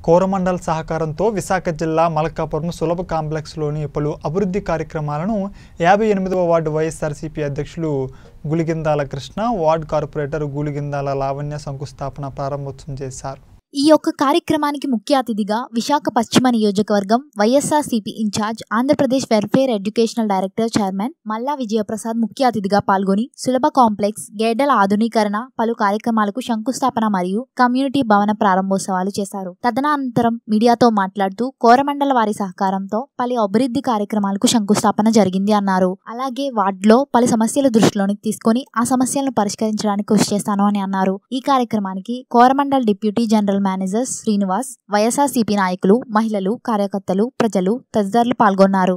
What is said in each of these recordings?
కోరమండల్ సహకారంతో విశాఖ జిల్లా మలక్కాపురం సులభ కాంప్లెక్స్లోని పలు అభివృద్ధి కార్యక్రమాలను యాభై ఎనిమిదవ వార్డు వైఎస్ఆర్సీపీ అధ్యక్షులు గులిగిందాల కృష్ణ వార్డు కార్పొరేటర్ గులిగిందాల లావణ్య శంకుస్థాపన ప్రారంభోత్సవం చేశారు ఈ యొక్క కార్యక్రమానికి ముఖ్య అతిథిగా విశాఖ పశ్చిమ నియోజకవర్గం YSRCP in charge Andhra Pradesh welfare educational director chairman Malla Vijaya Prasad ముఖ్య అతిథిగా పాల్గొని సులభ కాంప్లెక్స్ గేడెల ఆధునీకరణ పలు కార్యక్రమాలకు శంకుస్థాపన మరియు కమ్యూనిటీ భవన ప్రారంభోత్సవాలు చేశారు తదనంతరం మీడియాతో మాట్లాడుతూ కోరమండల వారి సహకారంతో పలు అభివృద్ధి కార్యక్రమాలకు శంకుస్థాపన జరిగింది అన్నారు అలాగే వార్డులో పలు సమస్యల దృష్టిలోనికి తీసుకొని ఆ సమస్యలను పరిష్కరించడానికి కృషి చేస్తాను అని అన్నారు ఈ కార్యక్రమానికి Coromandel deputy general manager Srinivas YSRCP నాయకులు మహిళలు కార్యకర్తలు ప్రజలు తదితరులు పాల్గొన్నారు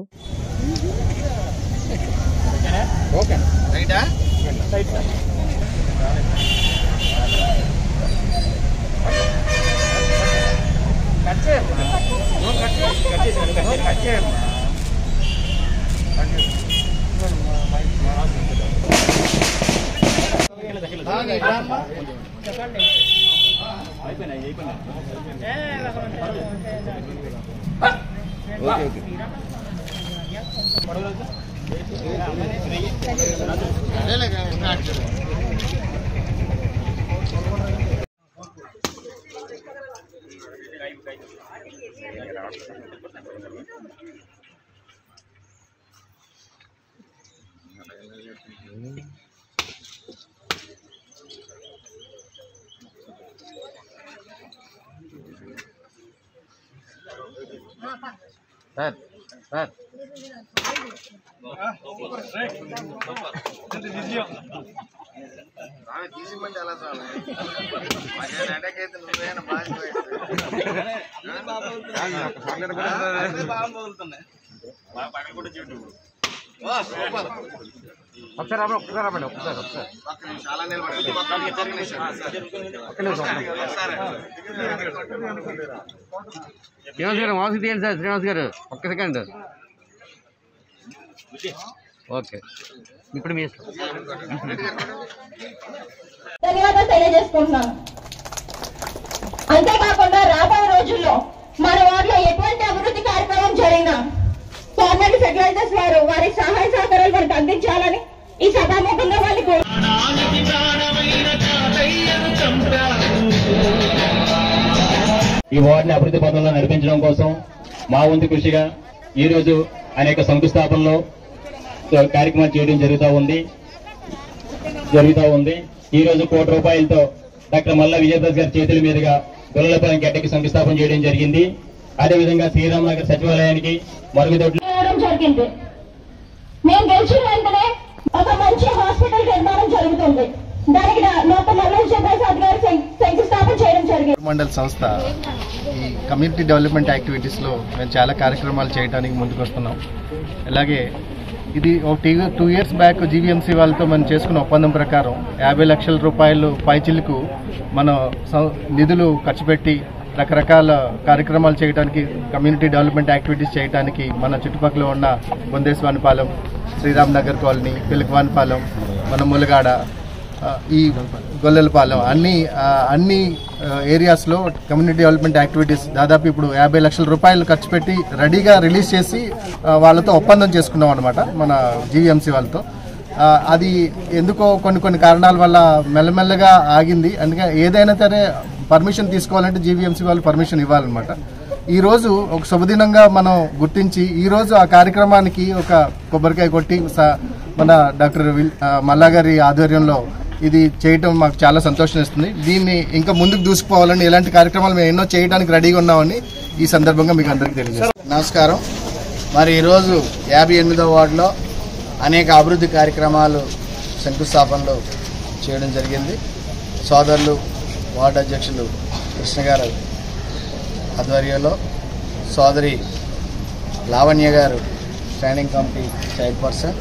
సార్ సార్ తీసిమంటే ఎలా చాలు మాకేం ఎండకైతే నువ్వేనా బాగా ఒకసారి రాబడి ఒకసారి రాబడి ఒకసారి ఒకసారి చాలా నిలబడి ఒక్క నిమిషం ఒక్క నిమిషం ఒక్క నిమిషం శ్రీనివాస్ గారు మాకు తీయండి సార్ శ్రీనివాస్ గారు ఒక్క సెకండ్ ఓకే ఇప్పుడు మీ ఇష్టం ధన్యవాదాలు తెలియజేసుకుంటున్నాను అంతేకాకుండా రాబోయే రోజుల్లో మన వారిలో ఎటువంటి అభివృద్ధి కార్యక్రమం జరిగినా గవర్నమెంట్ ఫెర్టిలైజర్స్ వారు వారి సహాయ సహకారాలు మనకు అందించాలని ఈ సభాముఖంగా వాళ్ళకి ఈ వార్డుని అభివృద్ధి పథంలో నడిపించడం కోసం మా వంతు కృషిగా ఈ రోజు అనేక శంకుస్థాపనలో కార్యక్రమాలు చేయడం జరుగుతూ ఉంది జరుగుతూ ఉంది ఈ రోజు కోటి రూపాయలతో డాక్టర్ మల్లా విజయదాస్ గారి చేతుల మీదుగా గొల్లపాలెం గడ్డకి శంకుస్థాపన చేయడం జరిగింది అదేవిధంగా శ్రీరామ్ నగర్ సచివాలయానికి మరుగుదొడ్లు చేయడం జరిగింది మేము గెలిచిన వెంటనే ఒక మంచి హాస్పిటల్ నిర్మాణం జరుగుతుంది దానికి డాక్టర్ మల్లా విజయప్రసాద్ గారు శం- శంకుస్థాపన చేయడం జరిగింది మండల్ సంస్థ ఈ కమ్యూనిటీ డెవలప్మెంట్ యాక్టివిటీస్లో మేము చాలా కార్యక్రమాలు చేయడానికి ముందుకు వస్తున్నాం అలాగే ఇది ఒక టీ టూ ఇయర్స్ బ్యాక్ జీవీఎంసీ వాళ్ళతో మనం చేసుకున్న ఒప్పందం ప్రకారం యాభై లక్షల రూపాయలు పైచిలకు మన సం- నిధులు ఖర్చు పెట్టి రకరకాల కార్యక్రమాలు చేయడానికి కమ్యూనిటీ డెవలప్మెంట్ యాక్టివిటీస్ చేయడానికి మన చుట్టుపక్కల ఉన్న బొందేశ్వానిపాలెం శ్రీరామ్ నగర్ కాలనీ పిలకవానిపాలెం మన ములగాడ ఆ, ఈ గొల్లెలపాలెం అన్ని ఆ, అన్ని ఆ, ఏరియాస్లో కమ్యూనిటీ డెవలప్మెంట్ యాక్టివిటీస్ దాదాపు ఇప్పుడు యాభై లక్షల రూపాయలు ఖర్చు పెట్టి రెడీగా రిలీజ్ చేసి ఆ, వాళ్ళతో ఒప్పందం చేసుకున్నాం అనమాట మన జీవీఎంసీ వాళ్ళతో ఆ, అది ఎందుకో కొన్ని కొన్ని కారణాల వల్ల మెల్లమెల్లగా ఆగింది అందుకే ఏదైనా సరే పర్మిషన్ తీసుకోవాలంటే జీవీఎంసీ వాళ్ళు పర్మిషన్ ఇవ్వాలన్నమాట ఈ రోజు ఒక శుభదినంగా మనం గుర్తించి ఈ రోజు ఆ కార్యక్రమానికి ఒక కొబ్బరికాయ కొట్టి స- మన డాక్టర్ విల్- ఆ, మల్లా గారి ఆధ్వర్యంలో ఇది చేయటం మాకు చాలా సంతోషం ఇస్తుంది దీన్ని ఇంకా ముందుకు దూసుకుపోవాలని ఇలాంటి కార్యక్రమాలు మేము ఎన్నో చేయడానికి రెడీగా ఉన్నామని ఈ సందర్భంగా మీకు అందరికీ తెలియజేస్తాం నమస్కారం మరి ఈరోజు యాభై ఎనిమిదో వార్డులో అనేక అభివృద్ధి కార్యక్రమాలు శంకుస్థాపనలు చేయడం జరిగింది సోదరులు వార్డు అధ్యక్షులు కృష్ణ గారు ఆధ్వర్యంలో సోదరి లావణ్య గారు స్టాండింగ్ కమిటీ చైర్పర్సన్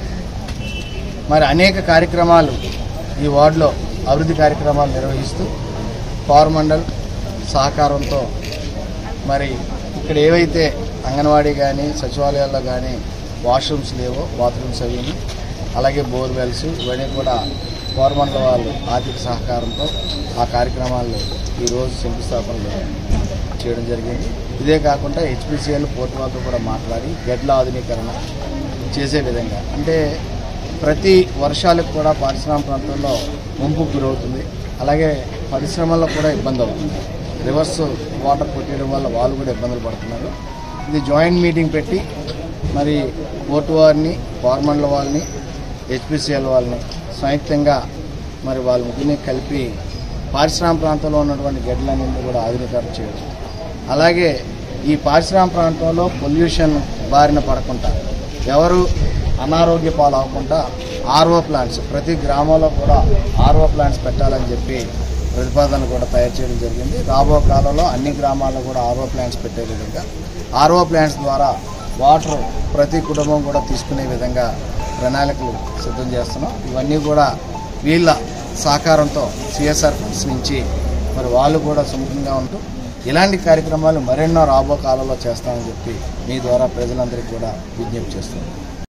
మరి అనేక కార్యక్రమాలు ఈ వార్డులో అభివృద్ధి కార్యక్రమాలు నిర్వహిస్తూ పవర్ మండల్ సహకారంతో మరి ఇక్కడ ఏవైతే అంగన్వాడీ కానీ సచివాలయాల్లో కానీ వాష్రూమ్స్ లేవో బాత్రూమ్స్ అవి అలాగే బోర్వెల్స్ ఇవన్నీ కూడా పవర్ మండల వాళ్ళు ఆర్థిక సహకారంతో ఆ కార్యక్రమాలు ఈరోజు శంకుస్థాపనలు చేయడం జరిగింది ఇదే కాకుండా హెచ్పిసిఎల్ పోర్టు వాళ్ళతో కూడా మాట్లాడి గెడ్ల ఆధునీకరణ చేసే విధంగా అంటే ప్రతి వర్షాలకు కూడా పారిశ్రామిక ప్రాంతంలో ముంపుకు గురవుతుంది అలాగే పరిశ్రమల్లో కూడా ఇబ్బంది అవుతుంది రివర్స్ వాటర్ కొట్టేయడం వల్ల వాళ్ళు కూడా ఇబ్బందులు పడుతున్నారు ఇది జాయింట్ మీటింగ్ పెట్టి మరి పోర్టు వారిని గవర్నమెంట్ల వాళ్ళని హెచ్పిసిఎల్ వాళ్ళని సంయుక్తంగా మరి వాళ్ళ ముగ్గురిని కలిపి పారిశ్రామిక ప్రాంతంలో ఉన్నటువంటి గడ్డలన్నింటినీ కూడా ఆధునీకరణ చేయడం అలాగే ఈ పారిశ్రామిక ప్రాంతంలో పొల్యూషన్ బారిన పడకుండా ఎవరు అనారోగ్య పాలవకుండా ఆర్ఓ ప్లాంట్స్ ప్రతి గ్రామంలో కూడా ఆర్ఓ ప్లాంట్స్ పెట్టాలని చెప్పి ప్రతిపాదన కూడా తయారు చేయడం జరిగింది రాబో కాలంలో అన్ని గ్రామాల్లో కూడా ఆర్ఓ ప్లాంట్స్ పెట్టే విధంగా ఆర్ఓ ప్లాంట్స్ ద్వారా వాటర్ ప్రతి కుటుంబం కూడా తీసుకునే విధంగా ప్రణాళికలు సిద్ధం చేస్తున్నాం ఇవన్నీ కూడా వీళ్ళ సహకారంతో సిఎస్ఆర్ ఫండ్స్ నుంచి మరి వాళ్ళు కూడా సుముఖంగా ఉంటూ ఇలాంటి కార్యక్రమాలు మరెన్నో రాబో కాలంలో చేస్తామని చెప్పి మీ ద్వారా ప్రజలందరికీ కూడా విజ్ఞప్తి చేస్తున్నాం